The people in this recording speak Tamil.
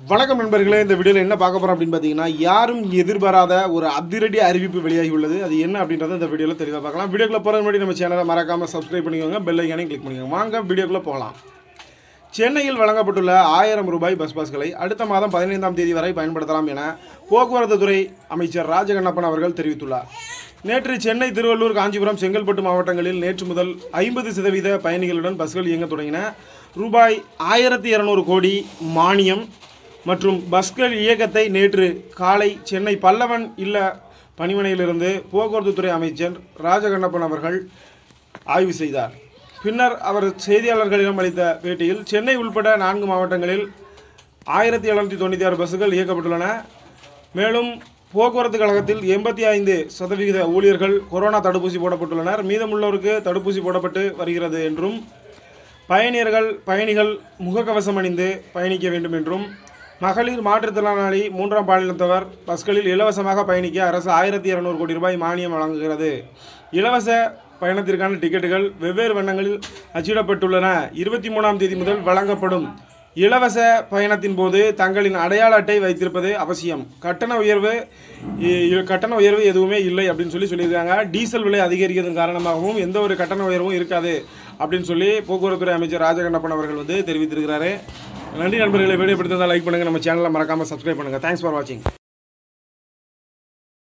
வணக்கம் நண்பர்களே இந்த வீடியோவில் என்ன பார்க்க போகிறோம் அப்படின்னு பார்த்தீங்கன்னா யாரும் எதிர்பாராத ஒரு அதிரடி அறிவிப்பு வெளியாகி உள்ளது அது என்ன அப்படின்றத இந்த வீடியோவில் தெளிவாக பார்க்கலாம் வீடியோக்குள்ள போகிற முன்னாடி நம்ம சேனலை மறக்காமல் சப்ஸ்கிரைப் பண்ணிக்கோங்க பெல் ஐக்கானையும் கிளிக் பண்ணிக்கோங்க வாங்க வீடியோக்குள்ளே போகலாம் சென்னையில் வழங்கப்பட்டுள்ள ஆயிரம் ரூபாய் பஸ் பாஸ்களை அடுத்த மாதம் பதினைந்தாம் தேதி வரை பயன்படுத்தலாம் என போக்குவரத்து துறை அமைச்சர் ராஜகண்ணப்பன் அவர்கள் தெரிவித்துள்ளார் நேற்று சென்னை திருவள்ளூர் காஞ்சிபுரம் செங்கல்பட்டு மாவட்டங்களில் நேற்று முதல் ஐம்பது சதவீத பயணிகளுடன் பஸ்கள் இயங்க தொடங்கின ரூபாய் ஆயிரத்தி இரநூறு கோடி மானியம் மற்றும் பஸ்கள் இயக்கத்தை நேற்று காலை சென்னை பல்லவன் இல்ல பணிமனையிலிருந்து போக்குவரத்து துறை அமைச்சர் ராஜகண்ணப்பன் அவர்கள் ஆய்வு செய்தார் பின்னர் அவர் செய்தியாளர்களிடம் அளித்த பேட்டியில் சென்னை உள்பட நான்கு மாவட்டங்களில் ஆயிரத்தி எழுநூற்றி தொண்ணூற்றி ஆறு பஸ்ஸுகள் இயக்கப்பட்டுள்ளன மேலும் போக்குவரத்து கழகத்தில் எண்பத்தி ஐந்து சதவிகித ஊழியர்கள் கொரோனா தடுப்பூசி போடப்பட்டுள்ளனர் மீதமுள்ளோருக்கு தடுப்பூசி போடப்பட்டு வருகிறது என்றும் பயணியர்கள் பயணிகள் முகக்கவசம் அணிந்து பயணிக்க வேண்டும் என்றும் மகளிர் மாற்றுத்திறனாளி மூன்றாம் பாலினத்தவர் பஸ்களில் இலவசமாக பயணிக்க அரசு ஆயிரத்தி இரநூறு கோடி ரூபாய் மானியம் வழங்குகிறது இலவச பயணத்திற்கான டிக்கெட்டுகள் வெவ்வேறு வண்ணங்களில் அச்சிடப்பட்டுள்ளன இருபத்தி மூணாம் தேதி முதல் வழங்கப்படும் இலவச பயணத்தின் போது தங்களின் அடையாள அட்டை வைத்திருப்பது அவசியம் கட்டண உயர்வு இ- இ- கட்டண உயர்வு எதுவுமே இல்லை அப்படின்னு சொல்லி சொல்லியிருக்காங்க டீசல் விலை அதிகரிக்கிறதன் காரணமாகவும் எந்த ஒரு கட்டண உயர்வும் இருக்காது அப்படின்னு சொல்லி போக்குவரத்துறை அமைச்சர் ராஜகண்ணப்பன் அவர்கள் வந்து தெரிவித்திருக்கிறாரு நன்றி நண்பர்களை வீடியோ பிடித்திருந்தால் லைக் பண்ணுங்கள் நம்ம சேனலை மறக்காமல் சப்ஸ்கிரைப் பண்ணுங்கள் தேங்க்ஸ் ஃபார் வாட்சிங்